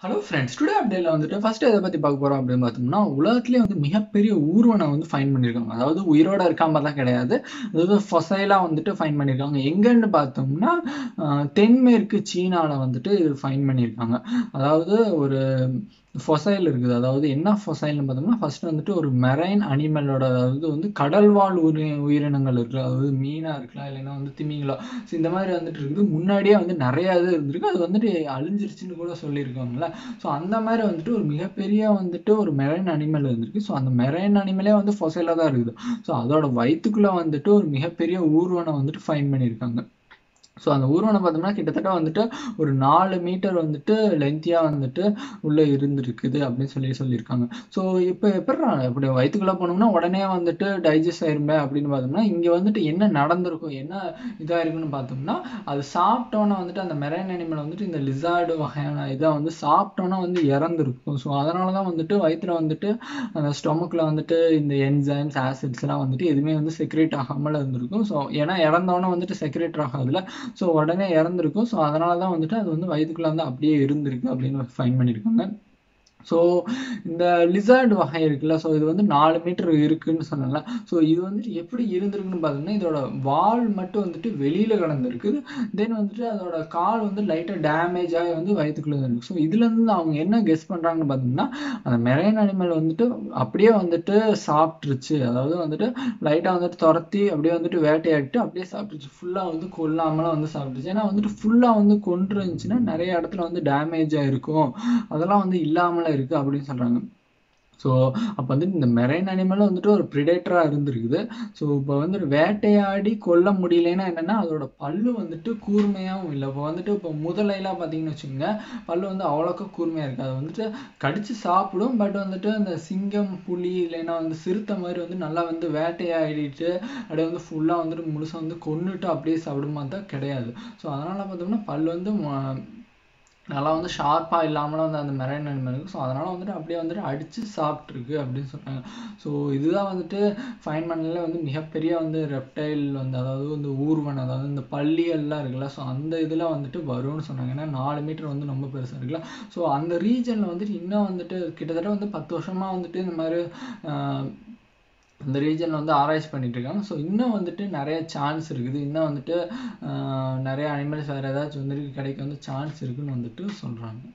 hello friends today அப்டேட்ல வந்துட்டு first எதை பத்தி பார்க்க போறோம் அப்படின்னு பார்த்தோம்னா உலகத்திலே வந்து மிகப்பெரிய ஊர்வனை வந்து ஃபைன் பண்ணியிருக்காங்க அதாவது உயிரோட இருக்காம தான் கிடையாது அதாவது ஃபொசைலா வந்துட்டு ஃபைன் பண்ணியிருக்காங்க எங்கன்னு பார்த்தோம்னா ஆஹ், தென்மேற்கு சீனால வந்துட்டு ஃபைன் பண்ணியிருக்காங்க அதாவது ஒரு ஃபொசைல் இருக்குது அதாவது என்ன ஃபொசைல்னு பார்த்தோம்னா ஃபர்ஸ்ட் வந்துட்டு ஒரு மெரைன் அனிமலோட அதாவது வந்து கடல்வாழ் உயிரி உயிரினங்கள் இருக்குல்ல அதாவது மீனா இருக்கலாம் இல்லைன்னா வந்து திமிங்கலம் ஸோ இந்த மாதிரி வந்துட்டு இருக்குது முன்னாடியே வந்து நிறைய இது இருந்திருக்கு அது வந்துட்டு அழிஞ்சிருச்சுன்னு கூட சொல்லியிருக்காங்கல்ல ஸோ அந்த மாதிரி வந்துட்டு ஒரு மிகப்பெரிய வந்துட்டு ஒரு மெரைன் அனிமல் இருந்திருக்கு ஸோ அந்த மெரைன் அனிமலே வந்து ஃபொசைலாக தான் இருக்குது ஸோ அதோட வயிற்றுக்குள்ளே வந்துட்டு ஒரு மிகப்பெரிய ஊர்வனை வந்துட்டு ஃபைன் பண்ணியிருக்காங்க ஸோ அந்த ஊர்வனை பார்த்தோம்னா கிட்டத்தட்ட வந்துட்டு ஒரு நாலு மீட்டர் வந்துட்டு லென்த்தியாக வந்துட்டு உள்ளே இருந்திருக்குது அப்படின்னு சொல்லி சொல்லியிருக்காங்க ஸோ இப்போ எப்படி இப்படி வயிற்றுக்குள்ளே போனோம்னா உடனே வந்துட்டு டைஜஸ்ட் ஆயிருமே அப்படின்னு பார்த்தோம்னா இங்கே வந்துட்டு என்ன நடந்திருக்கும் என்ன இதாக இருக்குன்னு பார்த்தோம்னா அது சாப்பிட்டோன்னே வந்துட்டு அந்த மெரைன் அனிமல் வந்துட்டு இந்த லிசார்டு வகையான இதை வந்து சாப்பிட்டோன்னே வந்து இறந்துருக்கும் ஸோ அதனால தான் வந்துட்டு வயிற்றுல வந்துட்டு அந்த ஸ்டொமக்கில் வந்துட்டு இந்த என்சைம்ஸ் ஆசிட்ஸ்லாம் வந்துட்டு எதுவுமே வந்து செக்ரேட் ஆகாமல் இருந்திருக்கும் ஸோ ஏன்னா இறந்தோன்னே வந்துட்டு செக்ரேட் ஆகாதுல ஸோ உடனே இறந்துருக்கும் ஸோ அதனால தான் வந்துட்டு அது வந்து வயிற்றுக்குள்ள வந்து அப்படியே இருந்திருக்கு அப்படின்னு ஃபைன் பண்ணியிருக்காங்க ஸோ இந்த லிசார்டு வகை இருக்குல்ல ஸோ இது வந்து நாலு மீட்டர் இருக்குன்னு சொன்னல ஸோ இது வந்துட்டு எப்படி இருந்திருக்குன்னு பார்த்தோம்னா இதோட வால் மட்டும் வந்துட்டு வெளியில் கிடந்திருக்குது தென் வந்துட்டு அதோட கால் வந்து லைட்டாக டேமேஜ் ஆகி வந்து வயிற்றுக்குள்ளே இருக்கு ஸோ இதுலேருந்து அவங்க என்ன கெஸ் பண்ணுறாங்கன்னு பார்த்தோம்னா அந்த மெரைன் அனிமல் வந்துட்டு அப்படியே வந்துட்டு சாப்பிட்ருச்சு அதாவது வந்துட்டு லைட்டாக வந்துட்டு துரத்தி அப்படியே வந்துட்டு வேட்டையாடிட்டு அப்படியே சாப்பிட்டுச்சு ஃபுல்லாக வந்து கொல்லாமலாம் வந்து சாப்பிட்டுச்சு ஏன்னா வந்துட்டு ஃபுல்லாக வந்து கொண்டு இருந்துச்சுன்னா நிறைய இடத்துல வந்து டேமேஜ் ஆயிருக்கும் அதெல்லாம் வந்து இல்லாமல இருக்கு அப்படின்னு சொல்றாங்க ஸோ அப்போ வந்துட்டு இந்த மெரைன் அனிமலும் வந்துட்டு ஒரு ப்ரிடேட்டராக இருந்திருக்குது ஸோ இப்போ வந்துட்டு வேட்டையாடி கொல்ல முடியலன்னா என்னன்னா அதோட பல்லு வந்துட்டு கூர்மையாகவும் இல்லை இப்போ வந்துட்டு இப்போ முதலையெல்லாம் பார்த்தீங்கன்னு வச்சுக்கோங்க பல்லு வந்து அவ்வளோக்கா கூர்மையாக இருக்குது அது வந்துட்டு கடிச்சு சாப்பிடும் பட் வந்துட்டு அந்த சிங்கம் புலி இல்லைன்னா வந்து சிறுத்தை மாதிரி வந்து நல்லா வந்து வேட்டையாடிட்டு அப்படியே வந்து ஃபுல்லாக வந்துட்டு முழுசாக வந்து கொன்னுட்டு அப்படியே சாப்பிடுமா தான் கிடையாது ஸோ அதனால் பார்த்தோம்னா பல்லு வந்து ம- நல்லா வந்து ஷார்ப்பாக இல்லாமலாம் வந்து அந்த மெரைன் அனிமல் இருக்குது ஸோ அதனால் வந்துட்டு அப்படியே வந்துட்டு அடித்து சாப்பிட்ருக்கு அப்படின்னு சொன்னாங்க ஸோ இதுதான் வந்துட்டு ஃபைன் பண்ணல வந்து மிகப்பெரிய வந்து ரெப்டைல் வந்து அதாவது வந்து ஊர்வன் அதாவது இந்த பள்ளியெல்லாம் இருக்குல்ல ஸோ அந்த இதில் வந்துட்டு வரும்னு சொன்னாங்க ஏன்னா நாலு மீட்டர் வந்து ரொம்ப பெருசாக இருக்குல்ல ஸோ அந்த ரீஜனில் வந்துட்டு இன்னும் வந்துட்டு கிட்டத்தட்ட வந்து பத்து வருஷமாக வந்துட்டு இந்த மாதிரி ஆஹ், இந்த ரீஜனில் வந்து ஆராய்ச்சி பண்ணிட்டு இருக்காங்க ஸோ இன்னும் வந்துட்டு நிறைய சான்ஸ் இருக்குது இன்னும் வந்துட்டு ஆஹ், நிறைய அனிமல்ஸ் வேறு ஏதாச்சும் வந்துட்டு கிடைக்க வந்து சான்ஸ் இருக்குன்னு வந்துட்டு சொல்கிறாங்க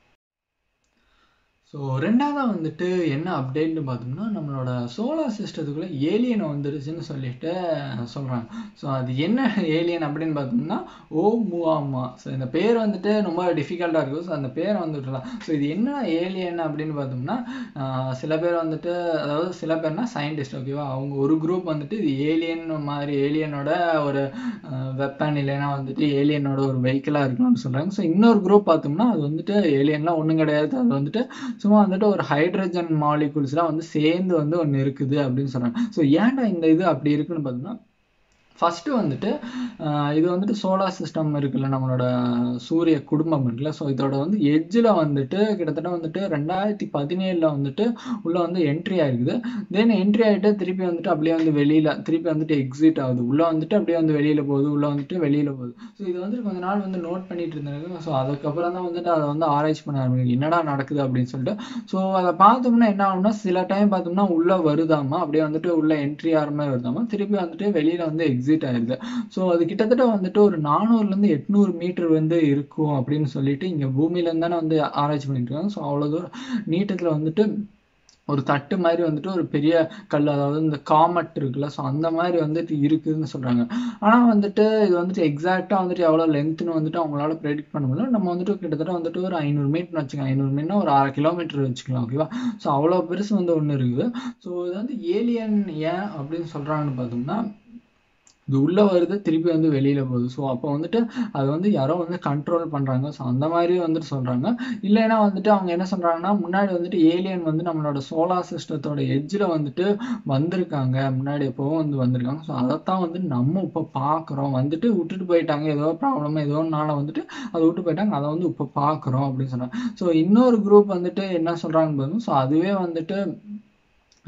ஸோ ரெண்டாவதாக வந்துட்டு என்ன அப்டேட்னு பார்த்தோம்னா நம்மளோட சோலார் சிஸ்டத்துக்குள்ளே ஏலியன் வந்துருச்சுன்னு சொல்லிட்டு சொல்கிறாங்க ஸோ அது என்ன ஏலியன் அப்படின்னு பார்த்தோம்னா ஓ முவாமா ஸோ இந்த பேர் வந்துட்டு ரொம்ப டிஃபிகல்ட்டாக இருக்கும் ஸோ அந்த பேரை வந்துட்டுலாம் ஸோ இது என்ன ஏலியன் அப்படின்னு பார்த்தோம்னா ஆஹ் சில பேர் வந்துட்டு அதாவது சில பேர்னா சயின்டிஸ்ட் ஓகேவா அவங்க ஒரு குரூப் வந்துட்டு இது ஏலியன் மாதிரி ஏலியனோட ஒரு வெப்பன் இல்லைன்னா வந்துட்டு ஏலியனோட ஒரு வெஹிக்கிளாக இருக்கலாம்னு சொல்கிறாங்க ஸோ இன்னொரு குரூப் பார்த்தோம்னா அது வந்துட்டு ஏலியன்லாம் ஒன்றும் கிடையாது அது வந்துட்டு சும்மா வந்துட்டு ஒரு ஹைட்ரஜன் மாலிகுல்ஸ்லாம் வந்து சேர்ந்து வந்து ஒன்று இருக்குது அப்படின்னு சொல்கிறாங்க ஸோ ஏன்டா இந்த இது அப்படி இருக்குன்னு பார்த்தோம்னா ஃபஸ்ட்டு வந்துட்டு ஆஹ் இது வந்துட்டு சோலார் சிஸ்டம் இருக்குல்ல நம்மளோட சூரிய குடும்பம் இருக்குல்ல ஸோ இதோட வந்து எட்ஜில் வந்துட்டு கிட்டத்தட்ட வந்துட்டு ரெண்டாயிரத்தி பதினேழில் வந்துட்டு உள்ளே வந்து என்ட்ரி ஆயிருக்குது தென் என்ட்ரி ஆகிட்டு திருப்பி வந்துட்டு அப்படியே வந்து வெளியில் திருப்பி வந்துட்டு எக்ஸிட் ஆகுது உள்ளே வந்துட்டு அப்படியே வந்து வெளியில் போகுது உள்ளே வந்துட்டு வெளியில் போகுது ஸோ இது வந்துட்டு கொஞ்ச நாள் வந்து நோட் பண்ணிட்டு இருந்தாங்க ஸோ அதுக்கப்புறம் தான் வந்துட்டு அதை வந்து ஆராய்ச்சி பண்ண ஆரம்பிக்கும் என்னடா நடக்குது அப்படின்னு சொல்லிட்டு ஸோ அதை பார்த்தோம்னா என்ன ஆகும்னா சில டைம் பார்த்தோம்னா உள்ளே வருதாமா அப்படியே வந்துட்டு உள்ள என்ட்ரி ஆகிற மாதிரி வருதாமா திருப்பி வந்துட்டு வெளியில் வந்து எக்ஸிட் ஆயிடுது ஸோ அது கிட்டத்தட்ட வந்துட்டு ஒரு நானூறுலேருந்து எட்நூறு மீட்டர் வந்து இருக்கும் அப்படின்னு சொல்லிட்டு இங்கே பூமியிலேருந்து தானே வந்து ஆராய்ச்சி பண்ணிட்டு இருக்காங்க ஸோ அவ்வளோ தூரம் நீட்டத்தில் வந்துட்டு ஒரு தட்டு மாதிரி வந்துட்டு ஒரு பெரிய கல் அதாவது இந்த காமட் இருக்குல்ல ஸோ அந்த மாதிரி வந்துட்டு இருக்குதுன்னு சொல்கிறாங்க ஆனால் வந்துட்டு இது வந்துட்டு எக்ஸாக்டாக வந்துட்டு எவ்வளோ லென்த்னு வந்துட்டு அவங்களால ப்ரெடிக்ட் பண்ண முடியல நம்ம வந்துட்டு கிட்டத்தட்ட வந்துட்டு ஒரு ஐநூறு மீட்டர்னு வச்சுக்கலாம் ஐநூறு மீட்டர்னா ஒரு அரை கிலோமீட்டர் வச்சுக்கலாம் ஓகேவா ஸோ அவ்வளோ பெருசு வந்து ஒன்று இருக்குது ஸோ இது வந்து ஏலியன் ஏன் அப்படின்னு சொல்கிறாங்கன்னு பார்த்தோம்னா இது உள்ளே வருது திருப்பி வந்து வெளியில் போகுது ஸோ அப்போ வந்துட்டு அது வந்து யாரோ வந்து கண்ட்ரோல் பண்ணுறாங்க ஸோ அந்த மாதிரி வந்துட்டு சொல்கிறாங்க இல்லைன்னா வந்துட்டு அவங்க என்ன சொல்கிறாங்கன்னா முன்னாடி வந்துட்டு ஏலியன் வந்து நம்மளோட சோலார் சிஸ்டத்தோட எட்ஜில் வந்துட்டு வந்திருக்காங்க முன்னாடி எப்போவும் வந்து வந்திருக்காங்க ஸோ அதைத்தான் வந்து நம்ம இப்போ பார்க்குறோம் வந்துட்டு விட்டுட்டு போயிட்டாங்க ஏதோ ப்ராப்ளம் ஏதோ ஒன்றால வந்துட்டு அதை விட்டு போயிட்டாங்க அதை வந்து இப்போ பார்க்குறோம் அப்படின்னு சொன்னாங்க ஸோ இன்னொரு குரூப் வந்துட்டு என்ன சொல்கிறாங்கன்னு பார்த்தோம் ஸோ அதுவே வந்துட்டு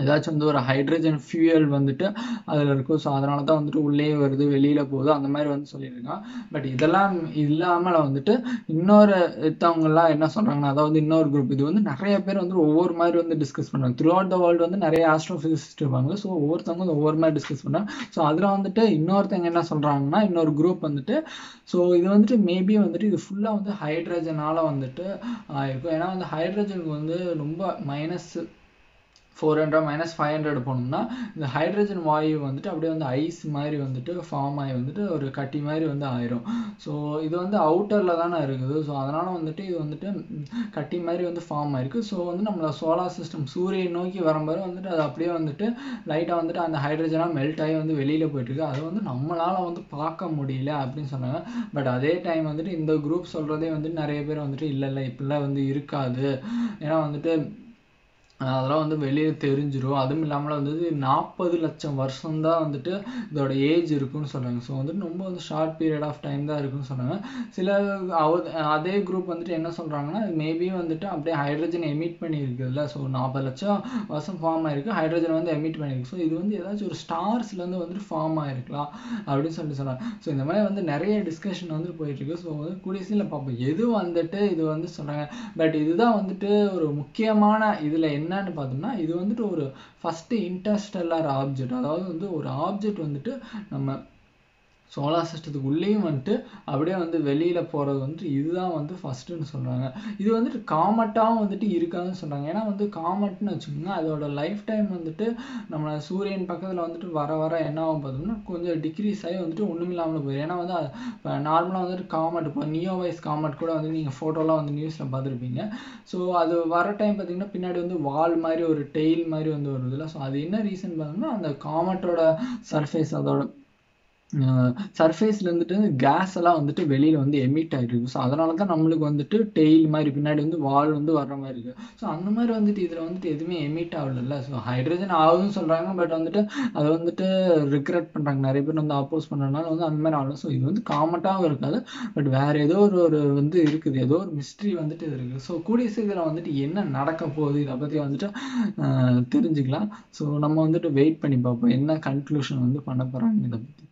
ஏதாச்சும் வந்து ஒரு ஹைட்ரஜன் ஃபியூயல் வந்துட்டு அதில் இருக்கும் ஸோ அதனால தான் வந்துட்டு உள்ளே வருது வெளியில் போகுது அந்த மாதிரி வந்து சொல்லியிருக்கான் பட் இதெல்லாம் இல்லாமல் வந்துட்டு இன்னொரு இத்தவங்கெல்லாம் என்ன சொல்கிறாங்கன்னா அதாவது இன்னொரு குரூப் இது வந்து நிறைய பேர் வந்து ஒவ்வொரு மாதிரி வந்து டிஸ்கஸ் பண்ணுறாங்க த்ரூ அவுட் த வேர்ல்டு வந்து நிறைய ஆஸ்ட்ரோஃபிசிஸ்ட் இருப்பாங்க ஸோ ஒவ்வொருத்தவங்க வந்து ஒவ்வொரு மாதிரி டிஸ்கஸ் பண்ணுறாங்க ஸோ அதில் வந்துட்டு இன்னொருத்தவங்க என்ன சொல்கிறாங்கன்னா இன்னொரு குரூப் வந்துட்டு ஸோ இது வந்துட்டு மேபி வந்துட்டு இது ஃபுல்லாக வந்து ஹைட்ரஜனால் வந்துட்டு ஆயிருக்கும் ஏன்னா வந்து ஹைட்ரஜனுக்கு வந்து ரொம்ப minus four hundred minus five hundred போனோம்னா இந்த ஹைட்ரஜன் வாயு வந்துட்டு அப்படியே வந்து ஐஸ் மாதிரி வந்துட்டு ஃபார்ம் ஆகி வந்துட்டு ஒரு கட்டி மாதிரி வந்து ஆயிரும் ஸோ இது வந்து அவுட்டரில் தானே இருக்குது ஸோ அதனால் வந்துட்டு இது வந்துட்டு கட்டி மாதிரி வந்து ஃபார்ம் ஆயிருக்கு ஸோ வந்து நம்மளோட சோலார் சிஸ்டம் சூரியன் நோக்கி வரும்போது வந்துட்டு அது அப்படியே வந்துட்டு லைட்டாக வந்துட்டு அந்த ஹைட்ரஜனாக மெல்ட் ஆகி வந்து வெளியில் போயிட்டுருக்கு அதை வந்து நம்மளால் வந்து பார்க்க முடியல அப்படின்னு சொன்னாங்க பட் அதே டைம் வந்துட்டு இந்த குரூப் சொல்கிறதே வந்துட்டு நிறைய பேர் வந்துட்டு இல்லை இல்லை இப்படிலாம் வந்து இருக்காது ஏன்னா வந்துட்டு அதெல்லாம் வந்து வெளியே தெரிஞ்சிடும் அதுவும் இல்லாமல் வந்துட்டு நாற்பது லட்சம் வருஷம்தான் வந்துட்டு இதோட ஏஜ் இருக்குன்னு சொல்கிறாங்க ஸோ வந்துட்டு ரொம்ப வந்து ஷார்ட் பீரியட் ஆஃப் டைம் தான் இருக்குன்னு சொன்னாங்க சில அவ அதே குரூப் வந்துட்டு என்ன சொல்கிறாங்கன்னா மேபி வந்துட்டு அப்படியே ஹைட்ரஜன் எமிட் பண்ணியிருக்குதுல்ல ஸோ நாற்பது லட்சம் வருஷம் ஃபார்ம் ஆயிருக்கு ஹைட்ரஜன் வந்து எமிட் பண்ணியிருக்கு ஸோ இது வந்து ஏதாச்சும் ஒரு ஸ்டார்ஸ்லேருந்து வந்துட்டு ஃபார்ம் ஆயிருக்கலாம் அப்படின்னு சொல்லி சொல்கிறாங்க ஸோ இந்த மாதிரி வந்து நிறைய டிஸ்கஷன் வந்துட்டு போயிட்டுருக்கு ஸோ வந்து கூடிய சீனில் பார்ப்போம் எது வந்துட்டு இது வந்து சொல்கிறாங்க பட் இதுதான் வந்துட்டு ஒரு முக்கியமான இதில் என்னன்னு பார்த்தோம்னா இது வந்துட்டு ஒரு ஃபஸ்ட்டு இன்டர்ஸ்டெல்லார் ஆப்ஜெக்ட் அதாவது வந்து ஒரு ஆப்ஜெக்ட் வந்துட்டு நம்ம சோலார் சிஸ்டத்துக்கு உள்ளேயும் வந்துட்டு அப்படியே வந்து வெளியில் போகிறது வந்துட்டு இதுதான் வந்து ஃபஸ்ட்டுன்னு சொல்கிறாங்க இது வந்துட்டு காமட்டாகவும் வந்துட்டு இருக்காதுன்னு சொல்கிறாங்க ஏன்னா வந்து காமட்னு வச்சுக்கோங்க அதோட லைஃப் டைம் வந்துட்டு நம்ம சூரியன் பக்கத்தில் வந்துட்டு வர வர என்ன ஆகும் பார்த்தோம்னா கொஞ்சம் டிக்ரீஸ் ஆகி வந்துட்டு ஒன்றும் இல்லாமல் போயிடும் ஏன்னா வந்து இப்போ நார்மலாக வந்துட்டு காமட் இப்போ நியோ வைஸ் காமட் கூட வந்து நீங்கள் ஃபோட்டோலாம் வந்து நியூஸில் பார்த்துருப்பீங்க ஸோ அது வர டைம் பார்த்தீங்கன்னா பின்னாடி வந்து வால் மாதிரி ஒரு டெய்ல் மாதிரி வந்து வருதுல்ல ஸோ அது என்ன ரீசன் பார்த்தோம்னா அந்த காமட்டோட சர்ஃபேஸ் அதோட சர்ஃபேஸில் இருந்துட்டு கேஸ் எல்லாம் வந்துட்டு வெளியில் வந்து எமிட் ஆகிட்டு இருக்கு ஸோ அதனால தான் நம்மளுக்கு வந்துட்டு டெய்ல் மாதிரி பின்னாடி வந்து வால் வந்து வர்ற மாதிரி இருக்குது ஸோ அந்த மாதிரி வந்துட்டு இதில் வந்துட்டு எதுவுமே எமிட் ஆகல ஸோ ஹைட்ரஜன் ஆகுதுன்னு சொல்கிறாங்க பட் வந்துட்டு அதை வந்துட்டு ரிக்ரெட் பண்ணுறாங்க நிறைய பேர் வந்து அப்போஸ் பண்ணுறதுனால வந்து அந்த மாதிரி ஆகல ஸோ இது வந்து காமட்டாகவும் இருக்காது பட் வேறு ஏதோ ஒரு ஒரு வந்து இருக்குது ஏதோ ஒரு மிஸ்ட்ரி வந்துட்டு இது இருக்குது ஸோ கூடிய சீக்கிரம் வந்துட்டு என்ன நடக்க போகுது இதை பற்றி வந்துட்டு தெரிஞ்சுக்கலாம் ஸோ நம்ம வந்துட்டு வெயிட் பண்ணி பார்ப்போம் என்ன கன்க்ளூஷன் வந்து பண்ண போகிறாங்க இதை பற்றி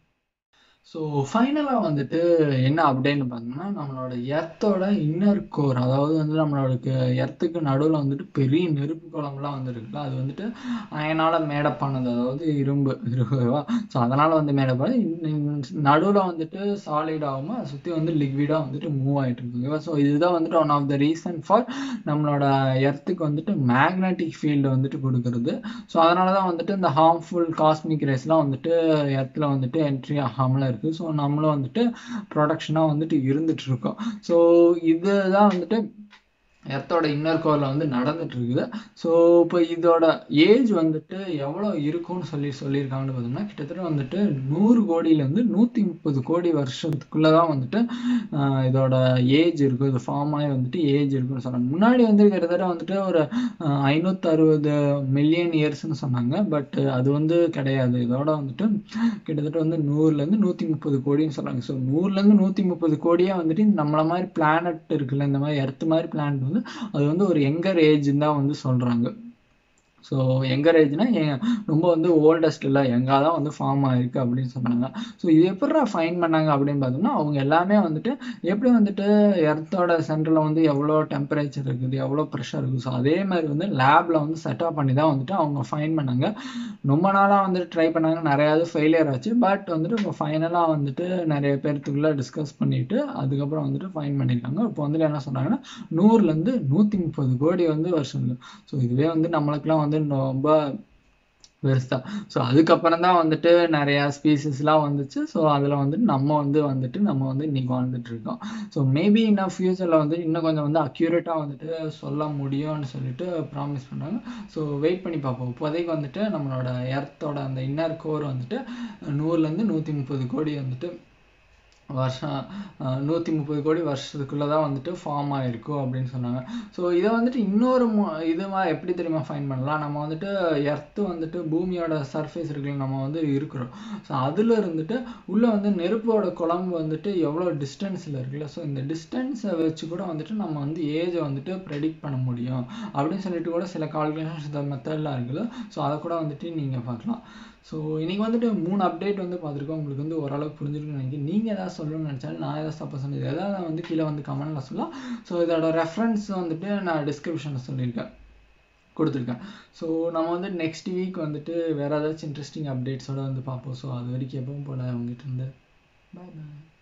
ஸோ ஃபைனலாக வந்துட்டு என்ன அப்படின்னு பார்த்தோம்னா நம்மளோட எர்த்தோட இன்னர் கோர் அதாவது வந்து நம்மளோட எர்த்துக்கு நடுவில் வந்துட்டு பெரிய நெருப்பு குளம்லாம் வந்துருக்குல்ல அது வந்துட்டு அயனால் மேடப் பண்ணது அதாவது இரும்பு இருபதுவா ஸோ அதனால் வந்து மேடப் பண்ணி நடுவில் வந்துட்டு சாலிட் ஆகாமல் அதை சுற்றி வந்து லிக்விடாக வந்துட்டு மூவ் ஆகிட்டு இருக்கு ஸோ இதுதான் வந்துட்டு one of the reason for நம்மளோட எர்த்துக்கு வந்துட்டு மேக்னட்டிக் ஃபீல்டு வந்துட்டு கொடுக்குறது ஸோ அதனால தான் வந்துட்டு இந்த ஹார்ம்ஃபுல் காஸ்மிக் ரேஸ்லாம் வந்துட்டு எர்த்தில் வந்துட்டு என்ட்ரி ஆகாமல் இருக்குது ஸோ நம்மளும் வந்துட்டு ப்ரொடக்ஷனாக வந்துட்டு இருந்துட்டு இருக்கோம் ஸோ இதுதான் வந்துட்டு எர்த்தோட இன்னர் கோரில் வந்து நடந்துட்டு இருக்குது ஸோ இப்போ இதோட ஏஜ் வந்துட்டு எவ்வளோ இருக்கும்னு சொல்லி சொல்லியிருக்காங்கன்னு பார்த்தோம்னா கிட்டத்தட்ட வந்துட்டு நூறு கோடியிலேருந்து நூற்றி முப்பது கோடி வருஷத்துக்குள்ளே தான் வந்துட்டு இதோட ஏஜ் இருக்கும் இது ஃபார்ம் ஆகி வந்துட்டு ஏஜ் இருக்குன்னு சொன்னாங்க முன்னாடி வந்து கிட்டத்தட்ட வந்துட்டு ஒரு ஐநூற்றறுபது மில்லியன் இயர்ஸ்னு சொன்னாங்க பட் அது வந்து கிடையாது இதோட வந்துட்டு கிட்டத்தட்ட வந்து நூறுலேருந்து நூற்றி முப்பது கோடின்னு சொல்கிறாங்க ஸோ நூறுலேருந்து நூற்றி முப்பது கோடியாக வந்துட்டு நம்மள மாதிரி பிளானட் இருக்குல்ல இந்த மாதிரி எர்த் மாதிரி பிளானட் வந்து அது வந்து ஒரு எங்கர் ஏஜ்ன்னு தான் வந்து சொல்கிறாங்க ஸோ எங்கர் ஏஜ்னா ரொம்ப வந்து ஓல்டஸ்ட் இல்லை எங்கே தான் வந்து ஃபார்ம் ஆயிருக்கு அப்படின்னு சொன்னாங்க ஸோ இது எப்படி ஃபைன் பண்ணாங்க அப்படின்னு பார்த்தோம்னா அவங்க எல்லாமே வந்துட்டு எப்படி வந்துட்டு எர்த்தோட சென்டரில் வந்து எவ்வளோ டெம்பரேச்சர் இருக்குது எவ்வளோ ப்ரெஷர் இருக்குது ஸோ அதே மாதிரி வந்து லேபில் வந்து செட்டப் பண்ணி தான் வந்துட்டு அவங்க ஃபைன் பண்ணாங்க ரொம்ப நாளாக வந்துட்டு ட்ரை பண்ணாங்க நிறையாவது ஃபெயிலியர் ஆச்சு பட் வந்துட்டு இப்போ ஃபைனலாக வந்துட்டு நிறைய பேர்த்துக்குள்ளே டிஸ்கஸ் பண்ணிவிட்டு அதுக்கப்புறம் வந்துட்டு ஃபைன் பண்ணியிருக்காங்க இப்போ வந்துட்டு என்ன சொன்னாங்கன்னா நூறுலேருந்து நூற்றி முப்பது கோடி வந்து வருஷம் ஸோ இதுவே வந்து நம்மளுக்குலாம் வந்து ரொம்ப பெருசா ஸோ அதுக்கப்புறம் தான் வந்துட்டு நிறையா ஸ்பீசிஸ்லாம் வந்துச்சு ஸோ அதில் வந்துட்டு நம்ம வந்து வந்துட்டு நம்ம வந்து இன்னைக்கு வாழ்ந்துட்டு இருக்கோம் ஸோ மேபி இன்னும் ஃபியூச்சரில் வந்து இன்னும் கொஞ்சம் வந்து அக்யூரேட்டாக வந்துட்டு சொல்ல முடியும்னு சொல்லிட்டு ப்ராமிஸ் பண்ணாங்க ஸோ வெயிட் பண்ணி பார்ப்போம் இப்போதைக்கு வந்துட்டு நம்மளோட எர்த்தோட அந்த இன்னர் கோர் வந்துட்டு நூறுலேருந்து நூற்றி முப்பது கோடி வந்துட்டு வருஷம் நூற்றி முப்பது கோடி வருஷத்துக்குள்ளே தான் வந்துட்டு ஃபார்ம் ஆகிருக்கும் அப்படின்னு சொன்னாங்க ஸோ இதை வந்துட்டு இன்னொரு இதுவாக எப்படி தெரியுமா ஃபைன் பண்ணலாம் நம்ம வந்துட்டு எர்த்து வந்துட்டு பூமியோட சர்ஃபேஸ் இருக்குல்ல நம்ம வந்து இருக்கிறோம் ஸோ அதில் இருந்துட்டு உள்ளே வந்து நெருப்போட குழம்பு வந்துட்டு எவ்வளோ டிஸ்டன்ஸில் இருக்குல்ல ஸோ இந்த டிஸ்டன்ஸை வச்சு கூட வந்துட்டு நம்ம வந்து ஏஜை வந்துட்டு ப்ரெடிக்ட் பண்ண முடியும் அப்படின்னு சொல்லிட்டு கூட சில கால்குலேஷன்ஸ் இந்த மெத்தட்லாம் இருக்குல்ல ஸோ அதை கூட வந்துட்டு நீங்கள் பார்க்கலாம் ஸோ இன்றைக்கி வந்துட்டு மூணு அப்டேட் வந்து பார்த்துருக்கோம் உங்களுக்கு வந்து ஓரளவுக்கு புரிஞ்சிருக்குன்னு நினைக்கிறேன் நீங்கள் ஏதாவது சொல்லணும்னு நினச்சாலும் நான் ஏதாவது தப்பு சொன்னது எதாவது வந்து கீழே வந்து கமெண்ட்டில் சொல்லலாம் ஸோ இதோட ரெஃபரன்ஸ் வந்துட்டு நான் டிஸ்கிரிப்ஷனில் சொல்லியிருக்கேன் கொடுத்துருக்கேன் ஸோ நம்ம வந்து நெக்ஸ்ட் வீக் வந்துட்டு வேறு ஏதாச்சும் இன்ட்ரெஸ்டிங் அப்டேட்ஸோடு வந்து பார்ப்போம் ஸோ அது வரைக்கும் எப்பவும் போல் அவங்ககிட்ட இருந்து பாய் பாய்